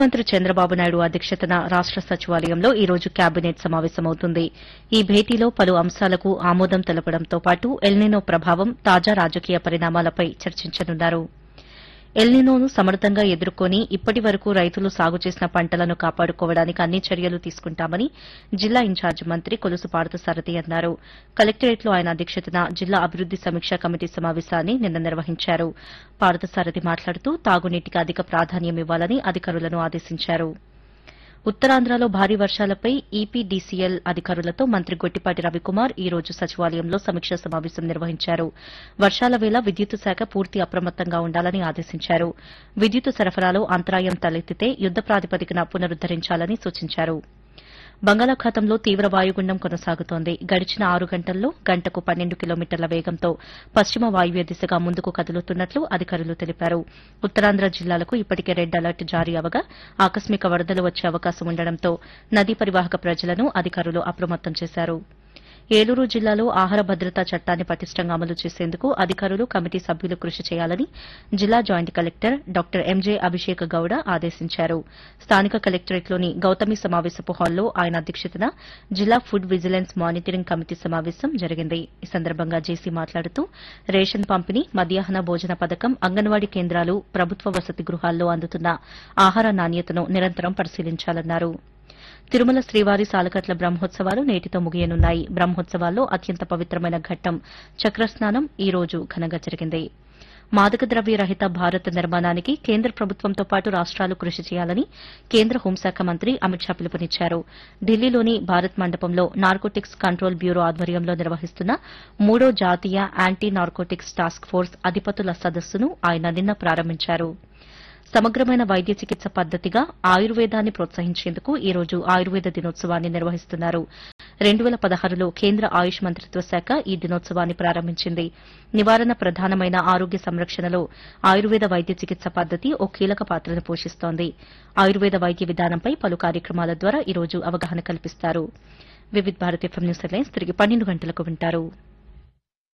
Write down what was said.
ముఖ్యమంత్రి చంద్రబాబు నాయుడు అధ్యక్షతన రాష్ట సచివాలయంలో ఈ రోజు కేబినెట్ సమావేశమవుతుంది ఈ భేటీలో పలు అంశాలకు ఆమోదం తెలపడంతో పాటు ఎల్నినో ప్రభావం తాజా రాజకీయ పరిణామాలపై చర్చించనున్నారు ఎల్నినోను సమర్థంగా ఎదుర్కొని ఇప్పటి వరకు రైతులు సాగు చేసిన పంటలను కాపాడుకోవడానికి అన్ని చర్యలు తీసుకుంటామని జిల్లా ఇన్ఛార్జి మంత్రి కొలుసు పార్థసారథి అన్నారు కలెక్టరేట్లో ఆయన అధ్యక్షతన జిల్లా అభివృద్ది సమీక్షా కమిటీ సమావేశాన్ని నిన్న నిర్వహించారు పార్థసారథి మాట్లాడుతూ తాగునీటికి అధిక ప్రాధాన్యం ఇవ్వాలని అధికారులను ఆదేశించారు ఉత్తరాంధ్రలో భారీ వర్షాలపై ఈపీడీసీఎల్ అధికారులతో మంత్రి గొట్టిపాటి రవికుమార్ ఈ రోజు సచివాలయంలో సమీక్షా సమావేశం నిర్వహించారు వర్షాల వేళ విద్యుత్ శాఖ పూర్తి అప్రమత్తంగా ఉండాలని ఆదేశించారు విద్యుత్ సరఫరాలో అంతరాయం తలెత్తితే యుద్ద ప్రాతిపదికన పునరుద్దరించాలని సూచించారు బంగాళాఖాతంలో తీవ్ర వాయుగుండం కొనసాగుతోంది గడిచిన ఆరు గంటల్లో గంటకు పన్నెండు కిలోమీటర్ల వేగంతో పశ్చిమ వాయువ్య దిశగా ముందుకు కదులుతున్నట్లు అధికారులు తెలిపారు ఉత్తరాంధ్ర జిల్లాలకు ఇప్పటికే రెడ్ అలర్ట్ జారీ అవగా ఆకస్మిక వరదలు వచ్చే అవకాశం ఉండడంతో నదీ పరివాహక ప్రజలను అధికారులు అప్రమత్తం చేశారు ఏలూరు జిల్లాలో ఆహార భద్రతా చట్టాన్ని పటిష్టంగా అమలు చేసేందుకు అధికారులు కమిటీ సభ్యులు కృషి చేయాలని జిల్లా joint collector doctor MJ Abhishek Gowda ఆదేశించారు స్థానిక కలెక్టరేట్లోని గౌతమి సమావేశపు హాల్లో ఆయన అధ్యక్షతన జిల్లా ఫుడ్ విజిలెన్స్ మానిటరింగ్ కమిటీ సమావేశం జరిగింది ఈ సందర్భంగా జేసీ మాట్లాడుతూ రేషన్ పంపిణీ మధ్యాహ్న భోజన పథకం అంగన్వాడీ కేంద్రాలు ప్రభుత్వ వసతి గృహాల్లో అందుతున్న ఆహార నాణ్యతను నిరంతరం పరిశీలించాలన్నారు తిరుమల శ్రీవారి సాలకట్ల బ్రహ్మోత్సవాలు నేటితో ముగియనున్నాయి బ్రహ్మోత్సవాల్లో అత్యంత పవిత్రమైన ఘట్టం చక్రస్నానం ఈ రోజు ఘనంగా జరిగింది మాదక ద్రవ్య రహిత భారత్ నిర్మాణానికి కేంద్ర ప్రభుత్వంతో పాటు రాష్ట్రాలు కృషి చేయాలని కేంద్ర హోంశాఖ మంత్రి అమిత్ షా పిలుపునిచ్చారు ఢిల్లీలోని భారత్ మండపంలో నార్కోటిక్స్ కంట్రోల్ బ్యూరో ఆధ్వర్యంలో నిర్వహిస్తున్న మూడో జాతీయ యాంటీ నార్కోటిక్స్ టాస్క్ ఫోర్స్ అధిపతుల సదస్సును ఆయన నిన్న ప్రారంభించారు సమగ్రమైన వైద్య చికిత్స పద్దతిగా ఆయుర్వేదాన్ని ప్రోత్సహించేందుకు ఈ రోజు ఆయుర్వేద దినోత్సవాన్ని నిర్వహిస్తున్నారు రెండు వేల పదహారులో కేంద్ర ఆయుష్ మంత్రిత్వ శాఖ ఈ దినోత్సవాన్ని ప్రారంభించింది నివారణ ప్రధానమైన ఆరోగ్య సంరక్షణలో ఆయుర్వేద వైద్య చికిత్స పద్దతి ఓ కీలక పాత్రను పోషిస్తోంది ఆయుర్వేద వైద్య విధానంపై పలు కార్యక్రమాల ద్వారా ఈ రోజు అవగాహన కల్పిస్తారు వివిధ భారతీయ న్యూస్ హెడ్లైన్స్ తిరిగి పన్నెండు గంటలకు వింటారు